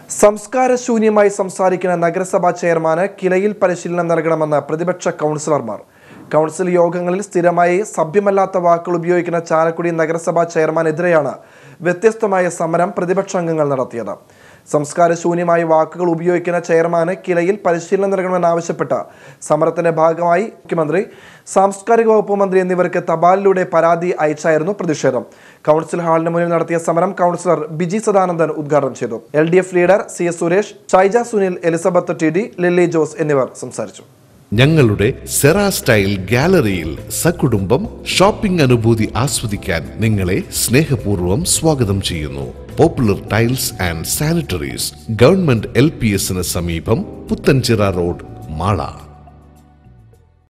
സംസ്കാരശൂന്യമായി സംസാരിക്കുന്ന നഗരസഭാ ചെയർമാന് കിലയിൽ പരിശീലനം നൽകണമെന്ന് പ്രതിപക്ഷ കൗൺസിലർമാർ കൗൺസിൽ യോഗങ്ങളിൽ സ്ഥിരമായി സഭ്യമല്ലാത്ത വാക്കുകൾ ഉപയോഗിക്കുന്ന ചാലക്കുടി നഗരസഭാ ചെയർമാനെതിരെയാണ് വ്യത്യസ്തമായ സമരം പ്രതിപക്ഷാംഗങ്ങൾ നടത്തിയത് സംസ്കാരശൂന്യമായ വാക്കുകൾ ഉപയോഗിക്കുന്ന ചെയർമാന് കിലയിൽ പരിശീലനം നൽകണമെന്നാവശ്യപ്പെട്ട് സമരത്തിന്റെ ഭാഗമായി മുഖ്യമന്ത്രി സാംസ്കാരിക വകുപ്പ് മന്ത്രി എന്നിവർക്ക് തപാലിലൂടെ പരാതി അയച്ചായിരുന്നു പ്രതിഷേധം കൗൺസിൽ ഹാളിന് മുന്നിൽ നടത്തിയ സമരം കൗൺസിലർ ബിജി സദാനന്ദൻ ഉദ്ഘാടനം ചെയ്തു L D F leader C S Suresh Shyja Sunil Elizabeth T D Lilly Jose എന്നിവർ സംസാരിച്ചു ഞങ്ങളുടെ സെറ സ്റ്റൈൽ ഗാലറിയിൽ സകുടുംബം ഷോപ്പിംഗ് അനുഭൂതി ആസ്വദിക്കാൻ നിങ്ങളെ സ്നേഹപൂർവ്വം സ്വാഗതം ചെയ്യുന്നു popular tiles and sanitaries government L P എസിന് സമീപം പുത്തൻചിറ റോഡ് മാള